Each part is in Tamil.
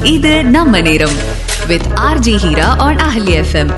இது நம்ம நேரம் with RJ Heera on Ahalia FM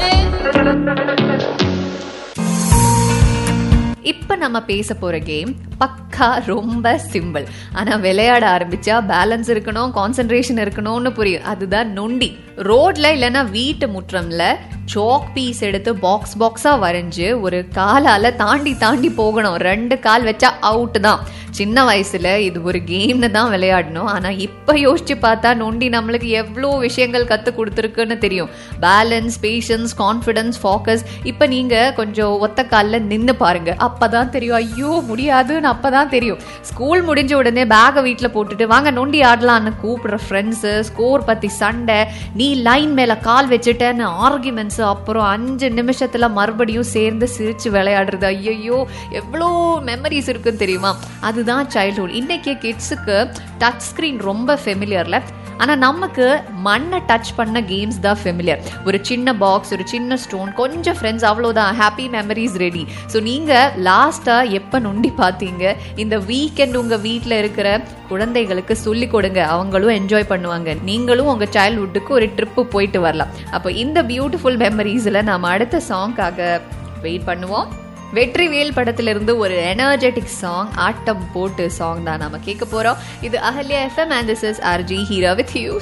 இப்ப நம்ம பேச போற கேம் பக்கா ரொம்ப சிம்பிள் ஆனா விளையாட ஆரம்பிச்சா பேலன்ஸ் இருக்கணும் கான்சென்ட்ரேஷன் இருக்கணும்னு புரியும் அதுதான் நொண்டி ரோட்ல இல்லைன்னா வீட்டு முற்றம்ல சாக் பீஸ் எடுத்து பாக்ஸ் பாக்ஸா வரைஞ்சு ஒரு காலால தாண்டி தாண்டி போகணும் ரெண்டு கால் வச்சா அவுட் தான் சின்ன வயசுல இது ஒரு கேம்னு தான் விளையாடணும் ஆனா இப்ப யோசிச்சு பார்த்தா நொண்டி நம்மளுக்கு எவ்வளோ விஷயங்கள் கத்து கொடுத்துருக்குன்னு தெரியும் பேலன்ஸ் பேஷன்ஸ் கான்ஃபிடன்ஸ் ஃபோக்கஸ் இப்ப நீங்க கொஞ்சம் ஒத்த காலில் நின்று பாருங்க அப்பதான் தெரியும் ஐயோ முடியாதுன்னு அப்பதான் தெரியும் ஸ்கூல் முடிஞ்ச உடனே பேகை வீட்டில் போட்டுட்டு வாங்க நொண்டி ஆடலான்னு கூப்பிடுற ஃப்ரெண்ட்ஸு ஸ்கோர் பத்தி சண்டை நீ லைன் மேல கால் வச்சுட்டேன்னு ஆர்குமெண்ட்ஸ் அப்புறம் அஞ்சு நிமிஷத்துல மறுபடியும் சேர்ந்து சிரிச்சு விளையாடுறது ஐயோ எவ்வளோ மெமரிஸ் இருக்குன்னு தெரியுமா அதுதான் சைல்ட்ஹுட் இன்னைக்கு கிட்ஸுக்கு டச் ஸ்க்ரீன் ரொம்ப ஃபெமிலியர்ல ஆனா நமக்கு மண்ணை டச் பண்ண கேம்ஸ் தான் ஃபெமிலியர் ஒரு சின்ன பாக்ஸ் ஒரு சின்ன ஸ்டோன் கொஞ்சம் ஃப்ரெண்ட்ஸ் அவ்வளோதான் ஹாப்பி மெமரிஸ் ரெடி ஸோ நீங்க லாஸ்டா எப்போ நொண்டி பார்த்தீங்க இந்த வீக்கெண்ட் உங்க வீட்டில் இருக்கிற குழந்தைகளுக்கு சொல்லி கொடுங்க அவங்களும் என்ஜாய் பண்ணுவாங்க நீங்களும் உங்க சைல்ட்ஹுட்டுக்கு ஒரு ட்ரிப்பு போயிட்டு வரலாம் அப்போ இந்த பியூட்டிஃபுல் மெமரிஸில் நாம் அடுத்த சாங்காக வெயிட் பண்ணுவோம் வெற்றிவேல் படத்திலிருந்து ஒரு எனர்ஜெட்டிக் சாங் ஆட்டம் போட்டு சாங் தான் நாம கேட்க போறோம் இது Ahalia FM and this is RJ Heera with you